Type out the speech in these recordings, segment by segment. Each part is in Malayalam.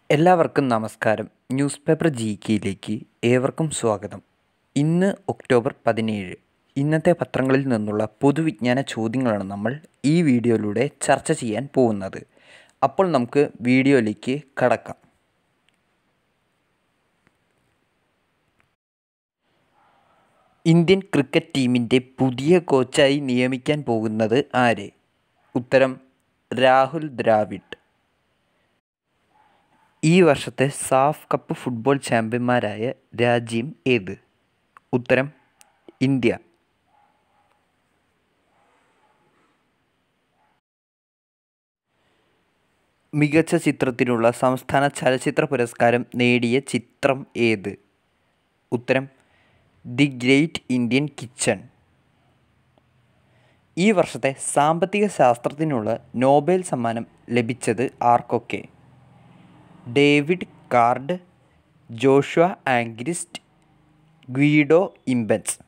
എല്ലാവർക്കും നമസ്കാരം ന്യൂസ് പേപ്പർ ജി കെയിലേക്ക് ഏവർക്കും സ്വാഗതം ഇന്ന് ഒക്ടോബർ പതിനേഴ് ഇന്നത്തെ പത്രങ്ങളിൽ നിന്നുള്ള പൊതുവിജ്ഞാന ചോദ്യങ്ങളാണ് നമ്മൾ ഈ വീഡിയോയിലൂടെ ചർച്ച ചെയ്യാൻ പോകുന്നത് അപ്പോൾ നമുക്ക് വീഡിയോയിലേക്ക് കടക്കാം ഇന്ത്യൻ ക്രിക്കറ്റ് ടീമിൻ്റെ പുതിയ കോച്ചായി നിയമിക്കാൻ പോകുന്നത് ആര് ഉത്തരം രാഹുൽ ദ്രാവിഡ് ഈ വർഷത്തെ സാഫ് കപ്പ് ഫുട്ബോൾ ചാമ്പ്യന്മാരായ രാജ്യം ഏത് ഉത്തരം ഇന്ത്യ മികച്ച ചിത്രത്തിനുള്ള സംസ്ഥാന ചലച്ചിത്ര പുരസ്കാരം നേടിയ ചിത്രം ഏത് ഉത്തരം ദി ഗ്രേറ്റ് ഇന്ത്യൻ കിച്ചൺ ഈ വർഷത്തെ സാമ്പത്തിക ശാസ്ത്രത്തിനുള്ള നോബൽ സമ്മാനം ലഭിച്ചത് ആർക്കൊക്കെ David Card Joshua Angrist Guido Imbens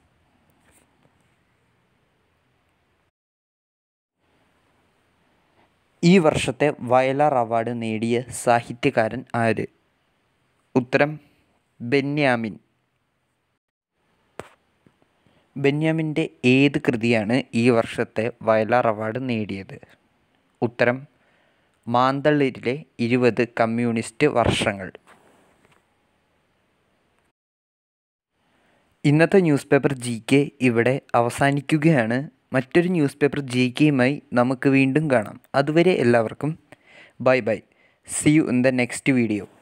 ഈ വർഷത്തെ വയലാർ അവാർഡ് നേടിയ സാഹിത്യകാരൻ ആര് ഉത്തരം ബെന്യാമിൻ ബെന്യാമിൻ്റെ ഏത് കൃതിയാണ് ഈ വർഷത്തെ വയലാർ അവാർഡ് നേടിയത് ഉത്തരം മാന്തളിരിലെ ഇരുപത് കമ്മ്യൂണിസ്റ്റ് വർഷങ്ങൾ ഇന്നത്തെ ന്യൂസ് പേപ്പർ ജി കെ ഇവിടെ അവസാനിക്കുകയാണ് മറ്റൊരു ന്യൂസ് പേപ്പർ ജി കെയുമായി നമുക്ക് വീണ്ടും കാണാം അതുവരെ എല്ലാവർക്കും bye bye see you in the next video